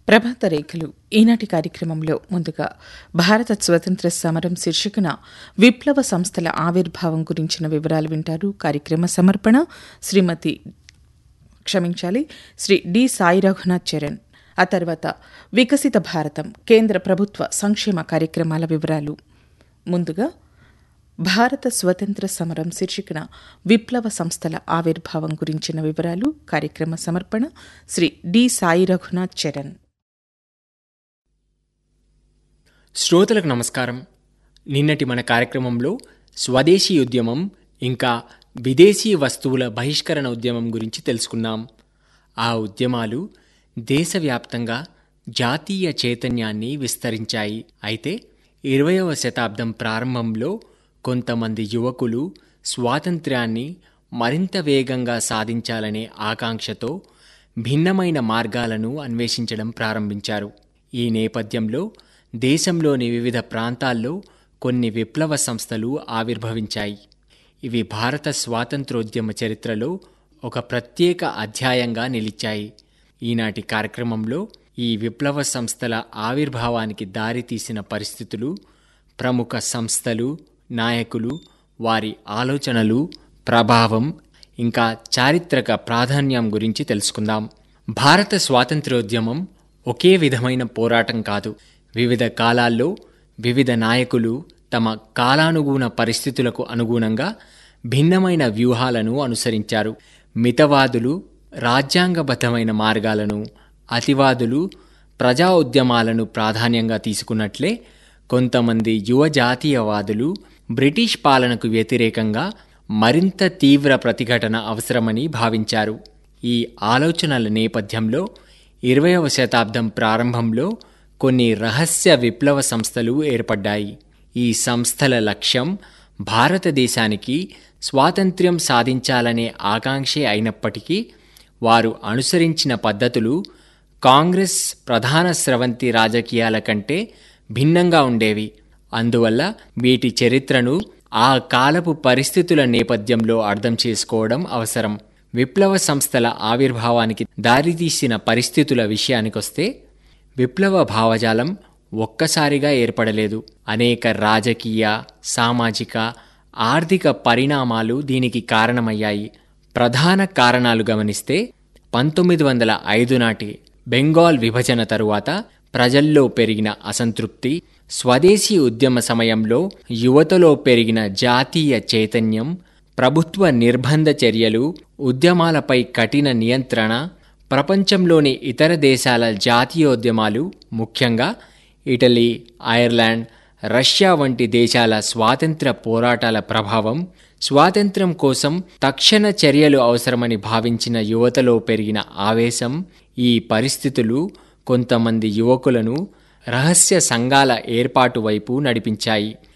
ప్రభాత రేఖలు ఈనాటి కార్యక్రమంలో ముందుగా భారత స్వతంత్ర సమరం శీర్షికన విప్లవ సంస్థల ఆవిర్భావం గురించిన వివరాలు వింటారు కార్యక్రమ సమర్పణ శ్రీమతి క్షమించాలి శ్రీ డి సాయి రఘునాథ్ చరణ్ ఆ తర్వాత వికసిత భారతం కేంద్ర ప్రభుత్వ సంక్షేమ కార్యక్రమాల వివరాలు ముందుగా భారత స్వతంత్ర సమరం శీర్షికన విప్లవ సంస్థల ఆవిర్భావం గురించిన వివరాలు కార్యక్రమ సమర్పణ శ్రీ డి సాయి రఘునాథ్ చరణ్ శ్రోతలకు నమస్కారం నిన్నటి మన కార్యక్రమంలో స్వదేశీ ఉద్యమం ఇంకా విదేశీ వస్తువుల బహిష్కరణ ఉద్యమం గురించి తెలుసుకున్నాం ఆ ఉద్యమాలు దేశవ్యాప్తంగా జాతీయ చైతన్యాన్ని విస్తరించాయి అయితే ఇరవయవ శతాబ్దం ప్రారంభంలో కొంతమంది యువకులు స్వాతంత్ర్యాన్ని మరింత వేగంగా సాధించాలనే ఆకాంక్షతో భిన్నమైన మార్గాలను అన్వేషించడం ప్రారంభించారు ఈ నేపథ్యంలో దేశంలోని వివిధ ప్రాంతాల్లో కొన్ని విప్లవ సంస్థలు ఆవిర్భవించాయి ఇవి భారత స్వాతంత్రోద్యమ చరిత్రలో ఒక ప్రత్యేక అధ్యాయంగా నిలిచాయి ఈనాటి కార్యక్రమంలో ఈ విప్లవ సంస్థల ఆవిర్భావానికి దారితీసిన పరిస్థితులు ప్రముఖ సంస్థలు నాయకులు వారి ఆలోచనలు ప్రభావం ఇంకా చారిత్రక ప్రాధాన్యం గురించి తెలుసుకుందాం భారత స్వాతంత్ర్యోద్యమం ఒకే విధమైన పోరాటం కాదు వివిధ కాలాల్లో వివిధ నాయకులు తమ కాలానుగుణ పరిస్థితులకు అనుగుణంగా భిన్నమైన వ్యూహాలను అనుసరించారు మితవాదులు రాజ్యాంగబద్ధమైన మార్గాలను అతివాదులు ప్రజా ఉద్యమాలను ప్రాధాన్యంగా తీసుకున్నట్లే కొంతమంది యువ జాతీయవాదులు బ్రిటిష్ పాలనకు వ్యతిరేకంగా మరింత తీవ్ర ప్రతిఘటన అవసరమని భావించారు ఈ ఆలోచనల నేపథ్యంలో ఇరవయవ శతాబ్దం ప్రారంభంలో కొన్ని రహస్య విప్లవ సంస్థలు ఏర్పడ్డాయి ఈ సంస్థల లక్ష్యం భారతదేశానికి స్వాతంత్ర్యం సాధించాలనే ఆకాంక్షే అయినప్పటికీ వారు అనుసరించిన పద్ధతులు కాంగ్రెస్ ప్రధాన స్రవంతి రాజకీయాల కంటే భిన్నంగా ఉండేవి అందువల్ల వీటి చరిత్రను ఆ కాలపు పరిస్థితుల నేపథ్యంలో అర్థం చేసుకోవడం అవసరం విప్లవ సంస్థల ఆవిర్భావానికి దారితీసిన పరిస్థితుల విషయానికొస్తే విప్లవ భావజాలం ఒక్కసారిగా ఏర్పడలేదు అనేక రాజకీయ సామాజిక ఆర్థిక పరిణామాలు దీనికి కారణమయ్యాయి ప్రధాన కారణాలు గమనిస్తే పంతొమ్మిది వందల ఐదు నాటి బెంగాల్ విభజన తరువాత ప్రజల్లో పెరిగిన అసంతృప్తి స్వదేశీ ఉద్యమ సమయంలో యువతలో పెరిగిన జాతీయ చైతన్యం ప్రభుత్వ నిర్బంధ చర్యలు ఉద్యమాలపై కఠిన నియంత్రణ ప్రపంచంలోని ఇతర దేశాల జాతీయోద్యమాలు ముఖ్యంగా ఇటలీ ఐర్లాండ్ రష్యా వంటి దేశాల స్వాతంత్ర పోరాటాల ప్రభావం స్వాతంత్ర్యం కోసం తక్షణ చర్యలు అవసరమని భావించిన యువతలో పెరిగిన ఆవేశం ఈ పరిస్థితులు కొంతమంది యువకులను రహస్య సంఘాల ఏర్పాటు వైపు నడిపించాయి